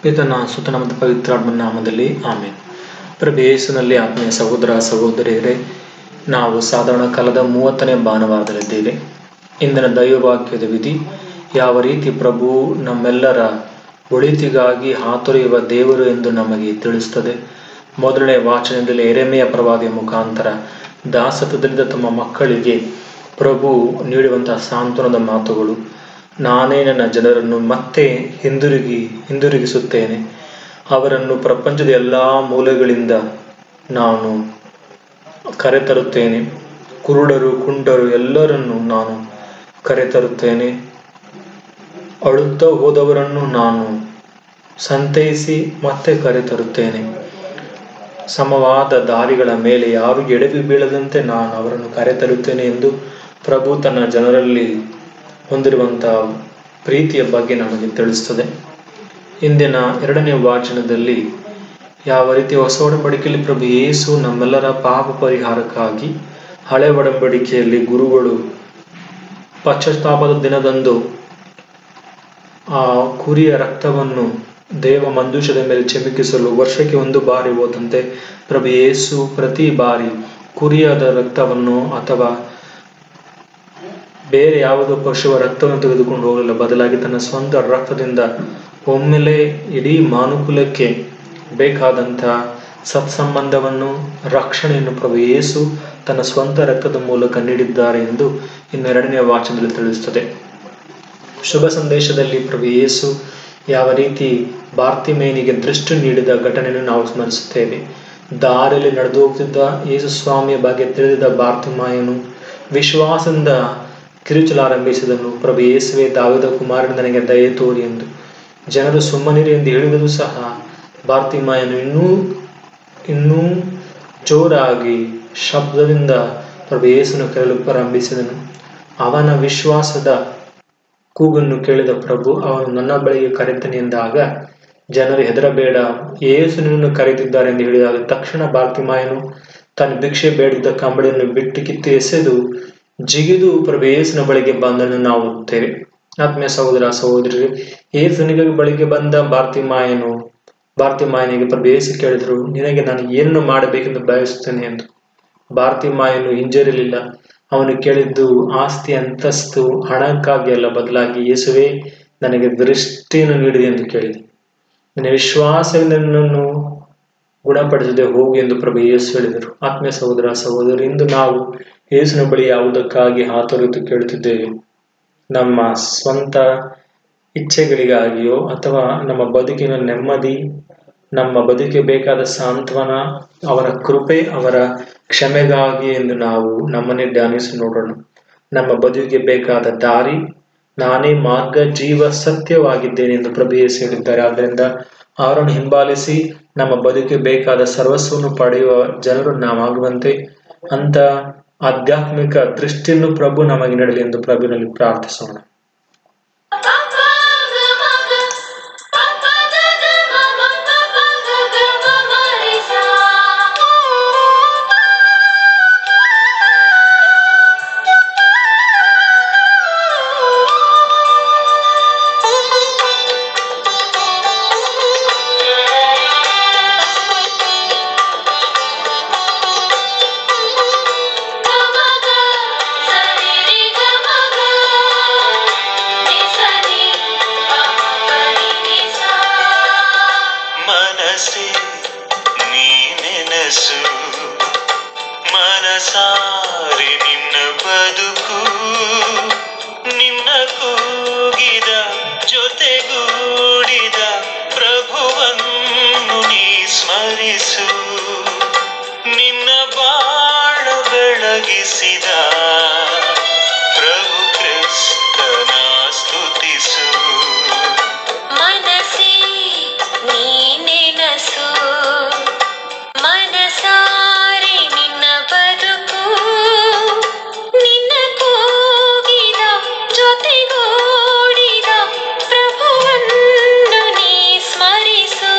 ಪಿತನ ಸುತನ ಮತ್ತು ಪವಿತ್ರಾತ್ಮನ ನಾಮದಲ್ಲಿ ಆಮೇಲೆ ಪ್ರಭು ಯೇಸುನಲ್ಲಿ ಆತ್ಮೀಯ ಸಹೋದರ ಸಹೋದರಿಯರೇ ನಾವು ಸಾಧಾರಣ ಕಾಲದ ಮೂವತ್ತನೇ ಭಾನುವಾರದಲ್ಲಿದ್ದೇವೆ ಇಂದಿನ ದೈವವಾಕ್ಯದ ವಿಧಿ ಯಾವ ರೀತಿ ಪ್ರಭು ನಮ್ಮೆಲ್ಲರ ಒಳಿತಿಗಾಗಿ ಹಾತೊರೆಯುವ ದೇವರು ಎಂದು ನಮಗೆ ತಿಳಿಸುತ್ತದೆ ಮೊದಲನೇ ವಾಚನದಲ್ಲಿ ಎರೆಮೆಯ ಪ್ರವಾದಿಯ ಮುಖಾಂತರ ದಾಸತ್ವದಿಂದ ತಮ್ಮ ಮಕ್ಕಳಿಗೆ ಪ್ರಭು ನೀಡುವಂತಹ ಸಾಂತ್ವನದ ಮಾತುಗಳು ನಾನೇ ನನ್ನ ಜನರನ್ನು ಮತ್ತೆ ಹಿಂದಿರುಗಿ ಹಿಂದಿರುಗಿಸುತ್ತೇನೆ ಅವರನ್ನು ಪ್ರಪಂಚದ ಎಲ್ಲ ಮೂಲೆಗಳಿಂದ ನಾನು ಕರೆತರುತ್ತೇನೆ ಕುರುಡರು ಕುಂಟರು ಎಲ್ಲರನ್ನು ನಾನು ಕರೆತರುತ್ತೇನೆ ಅಳುತ್ತಾ ಹೋದವರನ್ನು ನಾನು ಸಂತೈಸಿ ಮತ್ತೆ ಕರೆತರುತ್ತೇನೆ ಸಮವಾದ ದಾರಿಗಳ ಮೇಲೆ ಯಾರು ಎಡವಿ ಬೀಳದಂತೆ ನಾನು ಅವರನ್ನು ಕರೆತರುತ್ತೇನೆ ಎಂದು ಪ್ರಭು ತನ್ನ ಜನರಲ್ಲಿ ಹೊಂದಿರುವಂತಹ ಪ್ರೀತಿಯ ಬಗ್ಗೆ ನಮಗೆ ತಿಳಿಸ್ತದೆ ಇಂದಿನ ಎರಡನೇ ವಾಚನದಲ್ಲಿ ಯಾವ ರೀತಿ ಹೊಸ ಒಡಂಬಡಿಕೆಯಲ್ಲಿ ಪ್ರಭು ಯೇಸು ನಮ್ಮೆಲ್ಲರ ಪಾಪ ಪರಿಹಾರಕ್ಕಾಗಿ ಹಳೆ ಒಡಂಬಡಿಕೆಯಲ್ಲಿ ಗುರುಗಳು ಪಶ್ಚಾತ್ತಾಪದ ದಿನದಂದು ಆ ಕುರಿಯ ರಕ್ತವನ್ನು ದೇವ ಮಂಜೂಷದ ಮೇಲೆ ಚಿಮುಕಿಸಲು ವರ್ಷಕ್ಕೆ ಒಂದು ಬಾರಿ ಹೋದಂತೆ ಪ್ರಭು ಯೇಸು ಪ್ರತಿ ಬಾರಿ ಕುರಿಯದ ರಕ್ತವನ್ನು ಅಥವಾ ಬೇರೆ ಯಾವುದೋ ಪಶುವ ರಕ್ತವನ್ನು ತೆಗೆದುಕೊಂಡು ಹೋಗಲಿಲ್ಲ ಬದಲಾಗಿ ತನ್ನ ಸ್ವಂತ ರಕ್ತದಿಂದ ಒಮ್ಮೆಲೆ ಇಡೀ ಮಾನುಕುಲಕ್ಕೆ ಬೇಕಾದಂಥ ಸತ್ಸಂಬಂಧವನ್ನು ರಕ್ಷಣೆಯನ್ನು ಪ್ರಭು ಯೇಸು ತನ್ನ ಸ್ವಂತ ರಕ್ತದ ಮೂಲಕ ನೀಡಿದ್ದಾರೆ ಎಂದು ಇನ್ನೆರಡನೇ ವಾಚನದಲ್ಲಿ ತಿಳಿಸುತ್ತದೆ ಶುಭ ಸಂದೇಶದಲ್ಲಿ ಪ್ರಭು ಯೇಸು ಯಾವ ರೀತಿ ಬಾರ್ತಿಮೇನಿಗೆ ದೃಷ್ಟಿ ನೀಡಿದ ಘಟನೆಯನ್ನು ನಾವು ಸ್ಮರಿಸುತ್ತೇವೆ ದಾರಿಯಲ್ಲಿ ನಡೆದು ಹೋಗ್ತಿದ್ದ ಯೇಸು ಸ್ವಾಮಿಯ ಬಗ್ಗೆ ತಿಳಿದಿದ್ದ ಬಾರ್ತಿಮಾಯನು ವಿಶ್ವಾಸದಿಂದ ಕಿರುಚಲಾರಂಭಿಸಿದನು ಪ್ರಭು ಯೇಸುವೆ ದಾವಿದ ಕುಮಾರನ ನನಗೆ ದಯೆ ತೋರಿ ಎಂದು ಜನರು ಸುಮ್ಮನಿರಿ ಎಂದು ಹೇಳಿದರೂ ಸಹ ಬಾರ್ತಿಮಾಯನು ಇನ್ನೂ ಇನ್ನೂ ಜೋರಾಗಿ ಶಬ್ದದಿಂದ ಪ್ರಭು ಯೇಸುನು ಕರೆಯಲು ಪ್ರಾರಂಭಿಸಿದನು ಅವನ ವಿಶ್ವಾಸದ ಕೂಗನ್ನು ಕೇಳಿದ ಪ್ರಭು ಅವನು ನನ್ನ ಬಳಿಗೆ ಕರೆತನೆ ಎಂದಾಗ ಜನರು ಹೆದರಬೇಡ ಏಸು ನಿನ್ನನ್ನು ಕರೆದಿದ್ದಾರೆ ಎಂದು ಹೇಳಿದಾಗ ತಕ್ಷಣ ಬಾರ್ತಿಮಾಯನು ತನ್ನ ಭಿಕ್ಷೆ ಬೇಡಿದ್ದ ಕಂಬಳಿಯನ್ನು ಬಿಟ್ಟು ಕಿತ್ತು ಎಸೆದು ಜಿಗಿದು ಪ್ರಭು ಯೇಸುನ ಬಳಿಗೆ ಬಂದನ್ನು ನಾವು ಓದುತ್ತೇವೆ ಆತ್ಮೀಯ ಸಹೋದರ ಸಹೋದರಿ ಏಸುನಿಗೆ ಬಳಿಗೆ ಬಂದ ಬಾರ್ತಿಮಾಯನು ಬಾರ್ತಿಮಾಯನಿಗೆ ಪ್ರಭು ಯೇಸು ಕೇಳಿದರು ನಿನಗೆ ನಾನು ಏನನ್ನು ಮಾಡಬೇಕೆಂದು ಬಯಸುತ್ತೇನೆ ಎಂದು ಬಾರ್ತಿಮಾಯನು ಹಿಂಜರಿಲಿಲ್ಲ ಅವನು ಕೇಳಿದ್ದು ಆಸ್ತಿ ಅಂತಸ್ತು ಹಣಕ್ಕಾಗಿ ಅಲ್ಲ ಬದಲಾಗಿ ಯೇಸುವೆ ನನಗೆ ದೃಷ್ಟಿಯನ್ನು ನೀಡಿದೆ ಎಂದು ಕೇಳಿದೆ ನನ್ನ ವಿಶ್ವಾಸದಿಂದ ನನ್ನನ್ನು ಗುಣಪಡಿಸದೆ ಹೋಗು ಎಂದು ಪ್ರಭು ಯೇಸು ಹೇಳಿದರು ಆತ್ಮೀಯ ಸಹೋದರ ಸಹೋದರಿ ಇಂದು ನಾವು ಯೇಸುನ ಬಳಿ ಯಾವುದಕ್ಕಾಗಿ ಹಾತೊರೆತು ಕೇಳುತ್ತಿದ್ದೇವೆ ನಮ್ಮ ಸ್ವಂತ ಇಚ್ಛೆಗಳಿಗಾಗಿಯೋ ಅಥವಾ ನಮ್ಮ ಬದುಕಿನ ನೆಮ್ಮದಿ ನಮ್ಮ ಬದುಕಿಗೆ ಬೇಕಾದ ಸಾಂತ್ವನ ಅವರ ಕೃಪೆ ಅವರ ಕ್ಷಮೆಗಾಗಿ ಎಂದು ನಾವು ನಮ್ಮನ್ನೇ ಧ್ಯಾನಿಸಿ ನೋಡೋಣ ನಮ್ಮ ಬದುಕಿಗೆ ಬೇಕಾದ ದಾರಿ ನಾನೇ ಮಾರ್ಗ ಜೀವ ಸತ್ಯವಾಗಿದ್ದೇನೆ ಎಂದು ಪ್ರಭು ಯೇಸು ಹೇಳಿದ್ದಾರೆ ಆದ್ದರಿಂದ ಅವರನ್ನು ಹಿಂಬಾಲಿಸಿ ನಮ್ಮ ಬದುಕಿಗೆ ಬೇಕಾದ ಸರ್ವಸ್ವವನ್ನು ಪಡೆಯುವ ಜನರು ನಾವಾಗುವಂತೆ ಅಂತ ಆಧ್ಯಾತ್ಮಿಕ ದೃಷ್ಟಿಯನ್ನು ಪ್ರಭು ನಮಗೆ ನೀಡಲಿ ಎಂದು ಪ್ರಭುವಿನಲ್ಲಿ ಪ್ರಾರ್ಥಿಸೋಣ ಮನಸ್ಸೆ ನೀನೆನಸು ಮನಸಾರೆ ನಿನ್ನ ಬದುಕು ನಿನ್ನ ಕೂಗಿದ ಜೊತೆಗೂಡಿದ ಪ್ರಭುವನ್ನು ನೀ ಸ್ಮರಿಸು ನಿನ್ನ ಬಾಳ ಬೆಳಗಿಸಿದ ಪ್ರಭು ಕ್ರಿಸ್ತನ ಸ್ತುತಿಸು ಮನಸ್ಸೇ ನೀನೆನಸು ಮನಸಾರೆ ನಿನ್ನ ಬದುಕು ನಿನ್ನ ಕೂಗಿದ ಜೊತೆಗೂಡಿದ ಪ್ರಭುವನ್ನು ನೀ ಸ್ಮರಿಸು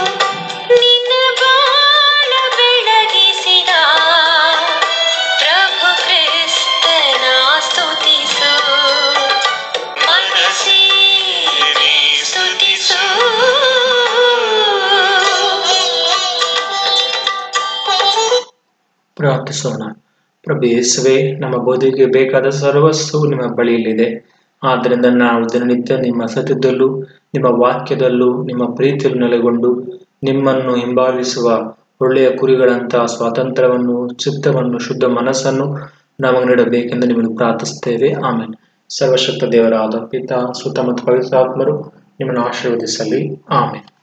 ನಿನ್ನ ಬಾಳ ಬೆಳಗಿಸಿದ ಪ್ರಭು ಪ್ರಾರ್ಥಿಸೋಣ ಪ್ರಭು ಯೇಸುವೆ ನಮ್ಮ ಬದುಕಿಗೆ ಬೇಕಾದ ಸರ್ವಸ್ವವು ನಿಮ್ಮ ಬಳಿಯಲ್ಲಿದೆ ಆದ್ದರಿಂದ ನಾವು ದಿನನಿತ್ಯ ನಿಮ್ಮ ಸತ್ಯದಲ್ಲೂ ನಿಮ್ಮ ವಾಕ್ಯದಲ್ಲೂ ನಿಮ್ಮ ಪ್ರೀತಿಯಲ್ಲಿ ನೆಲೆಗೊಂಡು ನಿಮ್ಮನ್ನು ಹಿಂಬಾಲಿಸುವ ಒಳ್ಳೆಯ ಕುರಿಗಳಂತಹ ಸ್ವಾತಂತ್ರ್ಯವನ್ನು ಚಿತ್ತವನ್ನು ಶುದ್ಧ ಮನಸ್ಸನ್ನು ನಮಗೆ ನೀಡಬೇಕೆಂದು ನಿಮ್ಮನ್ನು ಪ್ರಾರ್ಥಿಸ್ತೇವೆ ಆಮೇಲೆ ಸರ್ವಶಕ್ತ ದೇವರಾದ ಪಿತಾ ಸುತ್ತ ಮತ್ತು ಪವಿತ್ರಾತ್ಮರು ನಿಮ್ಮನ್ನು ಆಶೀರ್ವದಿಸಲಿ ಆಮೇಲೆ